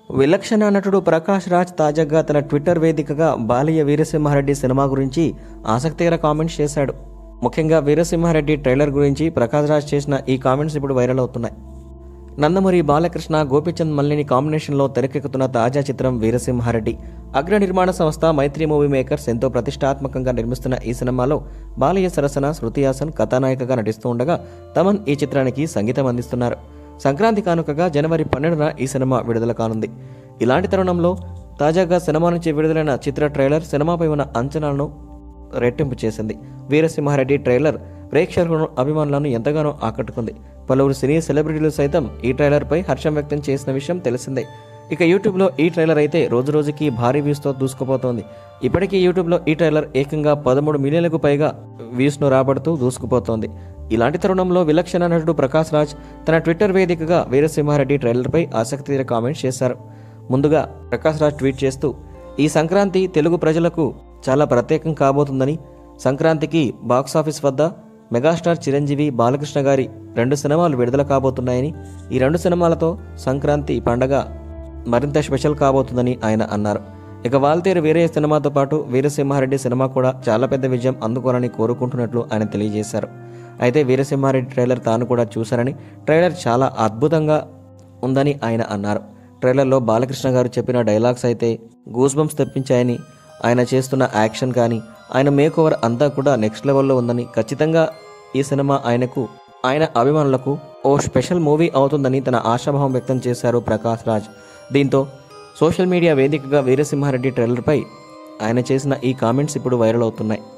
విలక్షణ నటుడు ప్రకాష్ రాజ్ తాజాగా తన ట్విట్టర్ వేదికగా బాలయ్య వీరసింహారెడ్డి సినిమా గురించి ఆసక్తికర కామెంట్స్ చేశాడు ముఖ్యంగా వీరసింహారెడ్డి ట్రైలర్ గురించి ప్రకాష్ రాజ్ చేసిన ఈ కామెంట్స్ ఇప్పుడు వైరల్ అవుతున్నాయి నందమూరి బాలకృష్ణ గోపిచంద్ మల్లిని కాంబినేషన్లో తెరకెక్కుతున్న తాజా చిత్రం వీరసింహారెడ్డి అగ్ర నిర్మాణ సంస్థ మైత్రి మూవీ మేకర్స్ ఎంతో ప్రతిష్టాత్మకంగా నిర్మిస్తున్న ఈ సినిమాలో బాలయ్య సరసన శృతి హాసన్ కథానాయికగా నటిస్తూ ఉండగా తమన్ ఈ చిత్రానికి సంగీతం అందిస్తున్నారు సంక్రాంతి కానుకగా జనవరి పన్నెండున ఈ సినిమా విడుదల కానుంది ఇలాంటి తరుణంలో తాజాగా సినిమా నుంచి విడుదలైన చిత్ర ట్రైలర్ సినిమాపై ఉన్న అంచనాలను రెట్టింపు చేసింది వీరసింహారెడ్డి ట్రైలర్ ప్రేక్షకులను అభిమానులను ఎంతగానో ఆకట్టుకుంది పలువురు సినీ సెలబ్రిటీలు సైతం ఈ ట్రైలర్పై హర్షం వ్యక్తం చేసిన విషయం తెలిసిందే ఇక యూట్యూబ్లో ఈ ట్రైలర్ అయితే రోజు రోజుకి భారీ వ్యూస్తో దూసుకుపోతోంది ఇప్పటికీ యూట్యూబ్లో ఈ ట్రైలర్ ఏకంగా పదమూడు మిలియన్లకు పైగా వ్యూస్ను రాబడుతూ దూసుకుపోతోంది ఇలాంటి తరుణంలో విలక్షణ నటుడు ప్రకాష్ రాజ్ తన ట్విట్టర్ వేదికగా వీరసింహారెడ్డి ట్రైలర్పై ఆసక్తికర కామెంట్స్ చేశారు ముందుగా ప్రకాష్ రాజ్ ట్వీట్ చేస్తూ ఈ సంక్రాంతి తెలుగు ప్రజలకు చాలా ప్రత్యేకం కాబోతుందని సంక్రాంతికి బాక్సాఫీస్ వద్ద మెగాస్టార్ చిరంజీవి బాలకృష్ణ గారి రెండు సినిమాలు విడుదల కాబోతున్నాయని ఈ రెండు సినిమాలతో సంక్రాంతి పండగ మరింత స్పెషల్ కాబోతుందని ఆయన అన్నారు ఇక వాల్తేరు వీరయ్య సినిమాతో పాటు వీరసింహారెడ్డి సినిమా కూడా చాలా పెద్ద విజయం అందుకోవాలని కోరుకుంటున్నట్లు ఆయన తెలియజేశారు అయితే వీరసింహారెడ్డి ట్రైలర్ తాను కూడా చూశారని ట్రైలర్ చాలా అద్భుతంగా ఉందని ఆయన అన్నారు ట్రైలర్లో బాలకృష్ణ గారు చెప్పిన డైలాగ్స్ అయితే గూస్ బంప్స్ తెప్పించాయని ఆయన చేస్తున్న యాక్షన్ కానీ ఆయన మేక్ ఓవర్ అంతా కూడా నెక్స్ట్ లెవెల్లో ఉందని ఖచ్చితంగా ఈ సినిమా ఆయనకు ఆయన అభిమానులకు ఓ స్పెషల్ మూవీ అవుతుందని తన ఆశాభావం వ్యక్తం చేశారు ప్రకాష్ రాజ్ దీంతో సోషల్ మీడియా వేదికగా వీరసింహారెడ్డి ట్రైలర్పై ఆయన చేసిన ఈ కామెంట్స్ ఇప్పుడు వైరల్ అవుతున్నాయి